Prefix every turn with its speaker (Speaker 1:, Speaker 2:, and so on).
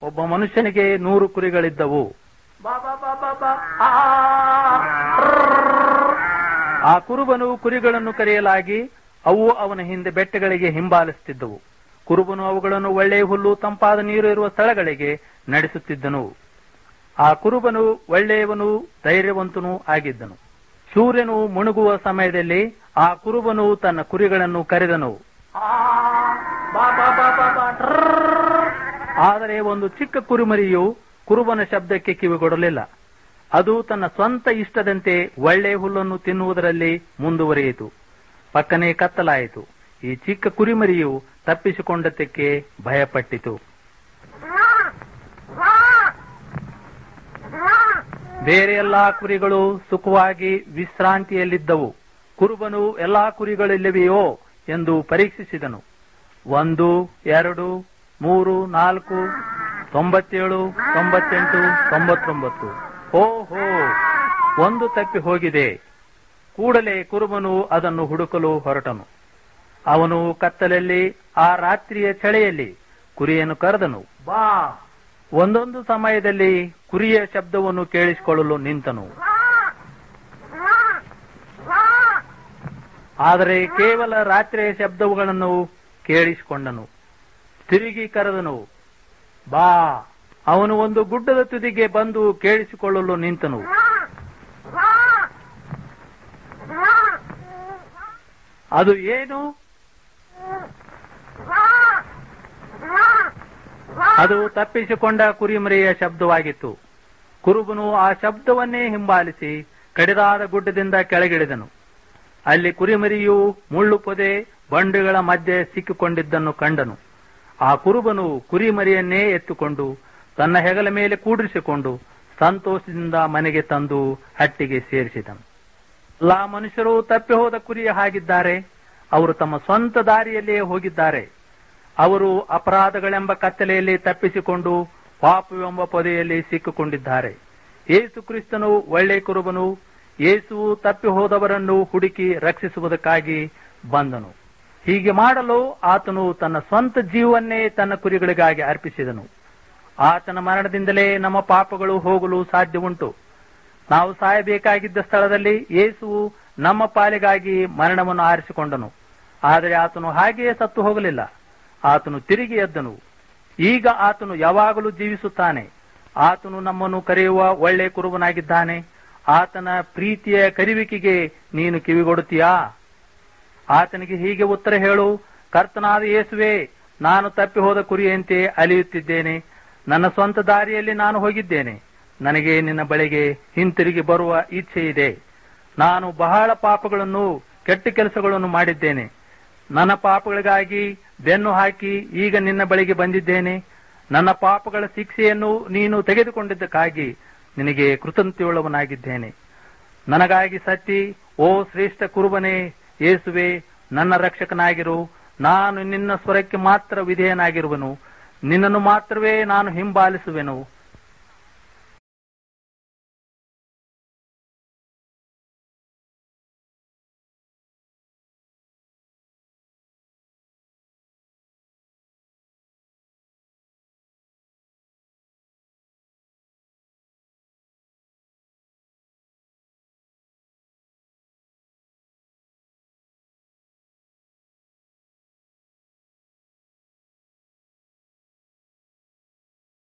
Speaker 1: ಒಬ್ಬ ಮನುಷ್ಯನಿಗೆ ನೂರು ಕುರಿಗಳಿದ್ದವು
Speaker 2: ಬಾ ಬಾ ಬಾ ಬಾ ಬಾ ಆ
Speaker 1: ಆ ಕುರುಬನು ಕುರಿಗಳನ್ನು ಕರೆಯಲಾಗಿ ಅವು ಅವನ ಹಿಂದೆ ಬೆಟ್ಟಗಳಿಗೆ ಹಿಂಬಾಲಿಸುತ್ತಿದ್ದವು ಕುರುಬನು ಅವುಗಳನ್ನು ಒಳ್ಳೆಯ ಹುಲ್ಲು ತಂಪಾದ ನೀರು ಇರುವ ಸ್ಥಳಗಳಿಗೆ ನಡೆಸುತ್ತಿದ್ದನು ಆ ಕುರುಬನು ಒಳ್ಳೆಯವನು ಧೈರ್ಯವಂತನೂ ಆಗಿದ್ದನು ಸೂರ್ಯನು ಮುಣುಗುವ ಸಮಯದಲ್ಲಿ ಆ ಕುರುಬನು ತನ್ನ ಕುರಿಗಳನ್ನು ಕರೆದನು
Speaker 2: ಆ ಬಾ ಬಾ ಬಾ ಬಾ ಬಾ
Speaker 1: ಆದರೆ ಒಂದು ಚಿಕ್ಕ ಕುರಿಮರಿಯು ಕುರುಬನ ಶಬ್ದಕ್ಕೆ ಕಿವಿಗೊಡಲಿಲ್ಲ ಅದು ತನ್ನ ಸ್ವಂತ ಇಷ್ಟದಂತೆ ಒಳ್ಳೆ ಹುಲ್ಲನ್ನು ತಿನ್ನುವುದರಲ್ಲಿ ಮುಂದುವರಿಯಿತು ಪಕ್ಕನೆ ಕತ್ತಲಾಯಿತು ಈ ಚಿಕ್ಕ ಕುರಿಮರಿಯು ತಪ್ಪಿಸಿಕೊಂಡದ್ದಕ್ಕೆ ಭಯಪಟ್ಟಿತು ಬೇರೆ ಎಲ್ಲಾ ಕುರಿಗಳು ಸುಖವಾಗಿ ವಿಶ್ರಾಂತಿಯಲ್ಲಿದ್ದವು ಕುರುಬನು ಎಲ್ಲಾ ಕುರಿಗಳಿಲ್ಲವೆಯೋ ಎಂದು ಪರೀಕ್ಷಿಸಿದನು ಒಂದು ಎರಡು ಮೂರು ನಾಲ್ಕು ತೊಂಬತ್ತೇಳು ತೊಂಬತ್ತೆಂಟು ತೊಂಬತ್ತೊಂಬತ್ತು ಓಹೋ ಒಂದು ತಪ್ಪಿ ಹೋಗಿದೆ ಕೂಡಲೇ ಕುರುಬನು ಅದನ್ನು ಹುಡುಕಲು ಹೊರಟನು ಅವನು ಕತ್ತಲಲ್ಲಿ ಆ ರಾತ್ರಿಯ ಚಳಿಯಲ್ಲಿ ಕುರಿಯನ್ನು ಕರೆದನು
Speaker 2: ಬಾ
Speaker 1: ಒಂದೊಂದು ಸಮಯದಲ್ಲಿ ಕುರಿಯ ಶಬ್ದವನ್ನು ಕೇಳಿಸಿಕೊಳ್ಳಲು ನಿಂತನು ಆದರೆ ಕೇವಲ ರಾತ್ರಿಯ ಶಬ್ದಗಳನ್ನು ಕೇಳಿಸಿಕೊಂಡನು ತಿರುಗಿ ಕರೆದನು ಬಾ ಅವನು ಒಂದು ಗುಡ್ಡದ ತುದಿಗೆ ಬಂದು ಕೇಳಿಸಿಕೊಳ್ಳಲು ನಿಂತನು ಅದು ಏನು ಅದು ತಪ್ಪಿಸಿಕೊಂಡ ಕುರಿಮರಿಯ ಶಬ್ದವಾಗಿತ್ತು ಕುರುಬನು ಆ ಶಬ್ದವನ್ನೇ ಹಿಂಬಾಲಿಸಿ ಕಡಿದಾದ ಗುಡ್ಡದಿಂದ ಕೆಳಗಿಳಿದನು ಅಲ್ಲಿ ಕುರಿಮರಿಯು ಮುಳ್ಳು ಪೊದೆ ಬಂಡೆಗಳ ಮಧ್ಯೆ ಸಿಕ್ಕಿಕೊಂಡಿದ್ದನ್ನು ಕಂಡನು ಆ ಕುರುಬನು ಕುರಿಮರಿಯನ್ನೇ ಎತ್ತುಕೊಂಡು ತನ್ನ ಹೆಗಲ ಮೇಲೆ ಕೂಡಿರಿಸಿಕೊಂಡು ಸಂತೋಷದಿಂದ ಮನೆಗೆ ತಂದು ಹಟ್ಟಿಗೆ ಸೇರಿಸಿದನು ಎಲ್ಲಾ ಮನುಷ್ಯರು ತಪ್ಪಿ ಹೋದ ಕುರಿಯ ಹಾಗಿದ್ದಾರೆ ಅವರು ತಮ್ಮ ಸ್ವಂತ ದಾರಿಯಲ್ಲಿಯೇ ಹೋಗಿದ್ದಾರೆ ಅವರು ಅಪರಾಧಗಳೆಂಬ ಕತ್ತಲೆಯಲ್ಲಿ ತಪ್ಪಿಸಿಕೊಂಡು ಪಾಪವೆಂಬ ಪೊದೆಯಲ್ಲಿ ಸಿಕ್ಕಿಕೊಂಡಿದ್ದಾರೆ ಯೇಸು ಕ್ರಿಸ್ತನು ಒಳ್ಳೆ ಕುರುಬನು ಯೇಸುವು ತಪ್ಪಿ ಹೋದವರನ್ನು ಹುಡುಕಿ ರಕ್ಷಿಸುವುದಕ್ಕಾಗಿ ಬಂದನು ಹೀಗೆ ಮಾಡಲು ಆತನು ತನ್ನ ಸ್ವಂತ ಜೀವನ್ನೇ ತನ್ನ ಕುರಿಗಳಿಗಾಗಿ ಅರ್ಪಿಸಿದನು ಆತನ ಮರಣದಿಂದಲೇ ನಮ್ಮ ಪಾಪಗಳು ಹೋಗಲು ಸಾಧ್ಯವುಂಟು ನಾವು ಸಾಯಬೇಕಾಗಿದ್ದ ಸ್ಥಳದಲ್ಲಿ ಯೇಸುವು ನಮ್ಮ ಪಾಲಿಗಾಗಿ ಮರಣವನ್ನು ಆರಿಸಿಕೊಂಡನು ಆದರೆ ಆತನು ಹಾಗೆಯೇ ಸತ್ತು ಹೋಗಲಿಲ್ಲ ಆತನು ತಿರುಗಿ ಎದ್ದನು ಈಗ ಆತನು ಯಾವಾಗಲೂ ಜೀವಿಸುತ್ತಾನೆ ಆತನು ನಮ್ಮನ್ನು ಕರೆಯುವ ಒಳ್ಳೆ ಕುರುಬನಾಗಿದ್ದಾನೆ ಆತನ ಪ್ರೀತಿಯ ಕರಿವಿಕೆಗೆ ನೀನು ಕಿವಿಗೊಡುತ್ತೀಯಾ ಆತನಿಗೆ ಹೀಗೆ ಉತ್ತರ ಹೇಳು ಕರ್ತನಾದ ಯೇಸುವೆ ನಾನು ತಪ್ಪಿ ಹೋದ ಕುರಿಯಂತೆ ಅಲಿಯುತ್ತಿದ್ದೇನೆ ನನ್ನ ಸ್ವಂತ ದಾರಿಯಲ್ಲಿ ನಾನು ಹೋಗಿದ್ದೇನೆ ನನಗೆ ನಿನ್ನ ಬಳಿಗೆ ಹಿಂತಿರುಗಿ ಬರುವ ಇಚ್ಛೆ ಇದೆ ನಾನು ಬಹಳ ಪಾಪಗಳನ್ನು ಕೆಟ್ಟ ಕೆಲಸಗಳನ್ನು ಮಾಡಿದ್ದೇನೆ ನನ್ನ ಪಾಪಗಳಿಗಾಗಿ ಬೆನ್ನು ಹಾಕಿ ಈಗ ನಿನ್ನ ಬಳಿಗೆ ಬಂದಿದ್ದೇನೆ ನನ್ನ ಪಾಪಗಳ ಶಿಕ್ಷೆಯನ್ನು ನೀನು ತೆಗೆದುಕೊಂಡಿದ್ದಕ್ಕಾಗಿ ನಿನಗೆ ಕೃತಜ್ಞತೆಯುಳ್ಳವನಾಗಿದ್ದೇನೆ ನನಗಾಗಿ ಸತ್ತಿ ಓ ಶ್ರೇಷ್ಠ ಕುರುಬನೇ ಯೇಸುವೆ ನನ್ನ ರಕ್ಷಕನಾಗಿರು ನಾನು ನಿನ್ನ ಸ್ವರಕ್ಕೆ ಮಾತ್ರ ವಿಧೇಯನಾಗಿರುವನು ನಿನ್ನನ್ನು ಮಾತ್ರವೇ ನಾನು ಹಿಂಬಾಲಿಸುವೆನು